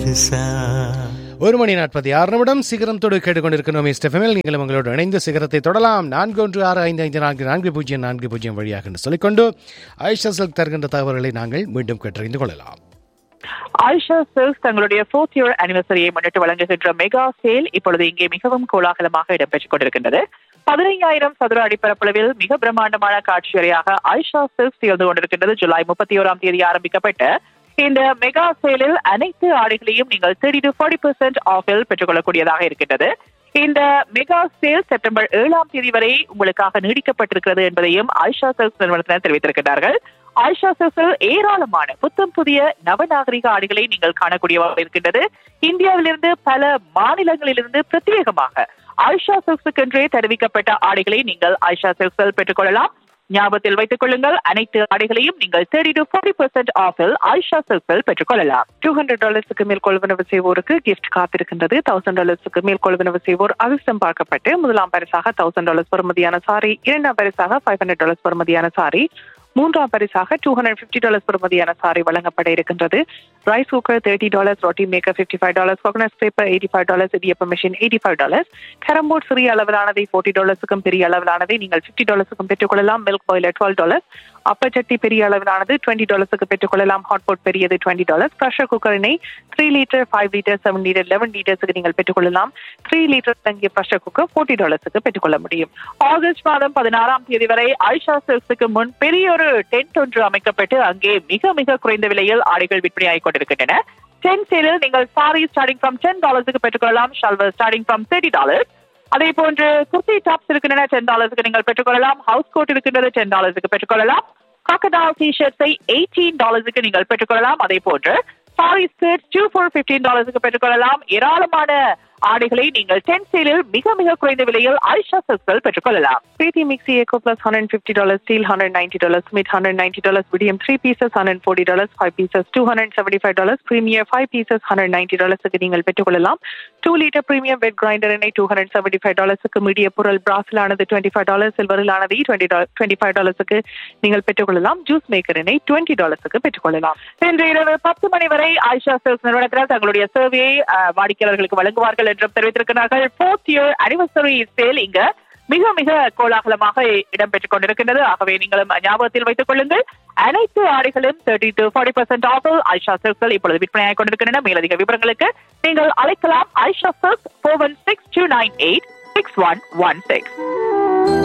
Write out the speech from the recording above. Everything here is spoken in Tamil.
ஒரு மணி நாற்பத்தி ஆறு நிமிடம் சிகரம் தொடு கேட்டுக்கொண்டிருக்கிறோம் ஸ்டெஃபமில் நீங்கள் உங்களோடு இணைந்து சிகரத்தை தொடலாம் நான்கு ஒன்று ஆறு ஐந்து ஐந்து நான்கு நான்கு பூஜ்ஜியம் நான்கு பூஜ்ஜியம் வழியாக என்று சொல்லிக்கொண்டு ஆயிஷா சில்க் தருகின்ற தகவல்களை நாங்கள் மீண்டும் கேட்டறிந்து கொள்ளலாம் ஆயிஷா சில்க்ஸ் தங்களுடைய ஃபோர்த் இயர் அனிவர்சரியை முன்னிட்டு வழங்குகின்ற மெகா சேல் இப்பொழுது இங்கே மிகவும் கோலாகலமாக இடம்பெற்றுக் கொண்டிருக்கின்றது பதினைஞ்சாயிரம் சதுர அடிப்பரப்பளவில் மிக பிரம்மாண்டமான காட்சி அறையாக ஆயிஷா சில்க்ஸ் திகழ்ந்து கொண்டிருக்கின்றது ஜூலை முப்பத்தி ஓராம் தேதி ஆரம்பிக்கப்பட்ட இந்த மெகா சேலில் அனைத்து ஆடைகளையும் நீங்கள் தேர்ட்டி டு ஃபார்ட்டி பெர்சென்ட் ஆஃபில் பெற்றுக்கொள்ளக்கூடியதாக இருக்கின்றது இந்த மெகா சேல் செப்டம்பர் ஏழாம் தேதி வரை உங்களுக்காக நீடிக்கப்பட்டிருக்கிறது என்பதையும் ஆயிஷா சில்க்ஸ் நிறுவனத்தினர் தெரிவித்திருக்கிறார்கள் ஆயிஷா சில்க்ஸில் ஏராளமான புத்தம் புதிய நவநாகரிக ஆடைகளை நீங்கள் காணக்கூடியவாக இருக்கின்றது இந்தியாவிலிருந்து பல மாநிலங்களிலிருந்து பிரத்யேகமாக ஆயிஷா சில்க்ஸுக்கென்றே தெரிவிக்கப்பட்ட ஆடைகளை நீங்கள் ஆயிஷா சில்க்ஸில் பெற்றுக்கொள்ளலாம் ஞாபகத்தில் வைத்துக் கொள்ளுங்கள் அனைத்து ஆடைகளையும் நீங்கள் தேர்ட்டி டு ஃபார்ட்டி பெர்சென்ட் ஆஃபில் ஆயிஷா சில்க்ஸில் பெற்றுக்கொள்ளலாம் டூ ஹண்ட்ரட் டாலர்ஸுக்கு மேல் கொள்வனவு செய்வோருக்கு கிஃப்ட் காத்திருக்கின்றது தௌசண்ட் டாலர்ஸுக்கு மேல் கொள்வனவு செய்வோர் அதிர்ஷ்டம் பார்க்கப்பட்டு முதலாம் பரிசாக தௌசண்ட் டாலர்ஸ் பெறுமதியான சாரி இரண்டாம் பரிசாக ஃபைவ் ஹண்ட்ரட் டாலர்ஸ் பெறுமதியான சாரி மூன்றாம் பரிசாக டூ ஹண்ட்ரட் பிப்டி டாலர்ஸ் பெறுமதியான சாரி வழங்கப்பட இருக்கின்றது rice cooker thirty dollars roti maker fifty five dollars coconut paper eighty five dollars இடியப்ப machine eighty five dollars carrom board சிறிய அளவிலானதை ஃபோர்ட்டி டாலர்ஸுக்கும் பெரிய அளவிலானதை நீங்கள் ஃபிஃப்டி டாலர்ஸுக்கும் பெற்றுக்கொள்ளலாம் மில்க் பாய்லர் டுவெல் டாலர்ஸ் அப்பச்சட்டி பெரிய அளவிலானது டுவெண்ட்டி டாலர்ஸுக்கு பெற்றுக்கொள்ளலாம் ஹாட் பாட் பெரியது டுவெண்ட்டி டாலர்ஸ் ப்ரெஷர் குக்கரினை three litre five litre seven litre eleven லிட்டர்ஸுக்கு நீங்கள் பெற்றுக்கொள்ளலாம் த்ரீ லிட்டர் தங்கிய ப்ரெஷர் குக்கர் ஃபோர்ட்டி டாலர்ஸுக்கு பெற்றுக்கொள்ள முடியும் ஆகஸ்ட் மாதம் பதினாறாம் தேதி வரை ஆயிஷா சில்க்ஸுக்கு முன் பெரிய ஒரு டென்ட் ஒன்று அமைக்கப்பட்டு அங்கே மிக மிக குறைந்த விலையில் ஆடைகள் விற்பனையாகிக் கொண்டிருக்கின்றன டென் சேலில் நீங்கள் சாரி ஸ்டார்டிங் ஃப்ரம் டென் டாலர்ஸுக்கு பெற்றுக்கொள்ளலாம் shalwar starting from thirty dollars அதே போன்று குர்த்தி டாப்ஸ் இருக்கின்றன டென் டாலர்ஸுக்கு நீங்கள் பெற்றுக்கொள்ளலாம் ஹவுஸ் கோட் இருக்கின்றது டென் டாலர்ஸுக்கு பெற்றுக்கொள்ளலாம் காக்கடால் டி ஷர்ட்ஸை எயிட்டீன் டாலர்ஸுக்கு நீங்கள் பெற்றுக்கொள்ளலாம் அதே போன்று sari skirt two four fifteen டாலர்ஸுக்கு பெற்றுக்கொள்ளலாம் ஏராளமான ஆடைகளை நீங்கள் டென் சேலில் மிக மிக குறைந்த விலையில் ஆயிஷா சில்க்ஸில் பெற்றுக்கொள்ளலாம் Preethi mixie eco plus hundred fifty dollars steel hundred ninety dollars Smith hundred ninety dollars medium three pieces hundred forty dollars five pieces two hundred seventy five dollars premier five pieces hundred ninety டாலர்ஸுக்கு நீங்கள் பெற்றுக்கொள்ளலாம் two litre premium wet grinder எண்ணெய் டூ ஹண்ட்ரட் செவன்டி ஃபைவ் டாலர்ஸுக்கு மீடிய பொருள் பிராஸிலானது டுவெண்ட்டி ஃபைவ் டாலர்ஸ் சில்வரிலானது டுவெண்ட்டி டுவெண்ட்டி ஃபைவ் டாலர்ஸுக்கு நீங்கள் பெற்றுக்கொள்ளலாம் ஜூஸ் மேக்கர் எண்ணெய் டுவெண்ட்டி டாலர்ஸுக்கு பெற்றுக்கொள்ளலாம் இன்று இரவு பத்து மணி வரை ஆயிஷா சில்க்ஸ் நிறுவனத்தினர் தங்களுடைய சேவையை வாடிக்கையாளர்களுக்கு வழங்குவார்கள் என்றும் தெரிவித்திருக்கிறார்கள் ஃபோர்த் இயர் அனிவர்சரி சேல் இங்க மிக மிக கோலாகலமாக இடம்பெற்றுக் கொண்டிருக்கின்றது ஆகவே நீங்களும் ஞாபகத்தில் வைத்துக் கொள்ளுங்கள் அனைத்து ஆடைகளும் thirty to forty percent offer Aisha சில்க்ஸில் இப்பொழுது விற்பனையாகிக் கொண்டிருக்கின்றன மேலதிக விவரங்களுக்கு நீங்கள் அழைக்கலாம் Aisha silks four one six two nine eight six one one six